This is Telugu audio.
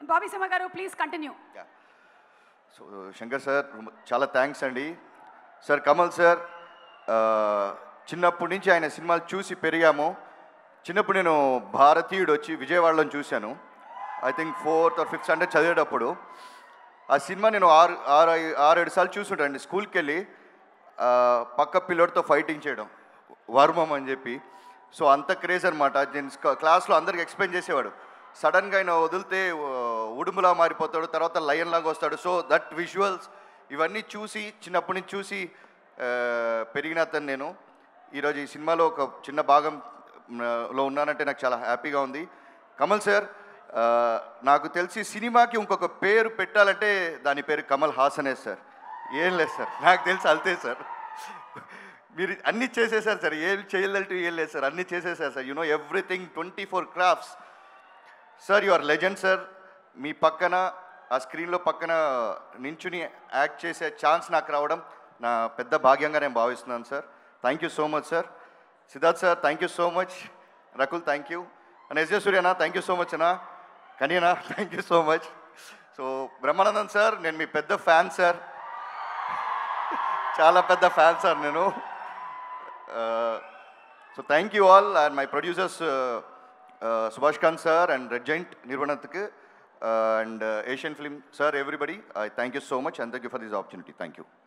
బాబీ సింహ గారు please continue so Shankar sir చాలా థ్యాంక్స్ అండి సార్ కమల్ సార్ ఆ, చిన్నప్పటి నుంచి ఆయన సినిమాలు చూసి పెరిగాము చిన్నప్పుడు నేను భారతీయుడు వచ్చి విజయవాడలో చూశాను I think fourth or fifth standard చదివేటప్పుడు ఆ సినిమా నేను ఆరు ఆరు ఐ- ఆరు ఏడు సార్లు చూసుంటానండి స్కూల్కి వెళ్ళి ఆ, పక్క పిల్లోడితో ఫైటింగ్ చేయడం వర్మం అని చెప్పి సో అంత క్రేజ్ అనమాట నేను స్క- క్లాస్లో అందరికి ఎక్స్ప్లెయిన్ చేసేవాడు సడన్గా ఆయన వదిలితే ఆ, ఉడుములా మారిపోతాడు తర్వాత లయన్ లాగా వస్తాడు సో దట్ విజువల్స్ ఇవన్నీ చూసి చిన్నప్పటి నుంచి చూసి ఆ, పెరిగిన అతను నేను ఈరోజు ఈ సినిమాలో ఒక చిన్న భాగం మ్, లో ఉన్నానంటే నాకు చాలా హ్యాపీగా ఉంది కమల్ సార్ ఆ, నాకు తెలిసి సినిమాకి ఇంకొక పేరు పెట్టాలంటే దాని పేరు కమల్ హాసనే సార్ ఏం లేదు సార్ నాకు తెలిసి అంతే సార్ మీరు అన్నీ చేసేసారు సార్ ఏం చేయలేటు ఏం లేదు సార్ అన్నీ చేసేసారు sir you know everything twenty four crafts sir you are legend sir మీ పక్కన ఆ స్క్రీన్లో పక్కన నించుని యాక్ట్ చేసే ఛాన్స్ నాకు రావడం నా పెద్ద భాగ్యంగా నేను భావిస్తున్నాను sir thank you so much sir Siddharth sir thank you so much Rakul thank you and S J సూర్యనా థ్యాంక్ యూ సో మచ్ అన్నా కనీనా thank you so much so Brahmanandam sir నేను మీ పెద్ద ఫ్యాన్ సార్ చాలా పెద్ద ఫ్యాన్ సార్ నేను so thank you all and my producers Subhash Khan sir and Red Giant నిర్వణత్కి and Asian film sir everybody I thank you so much and thank you for this opportunity thank you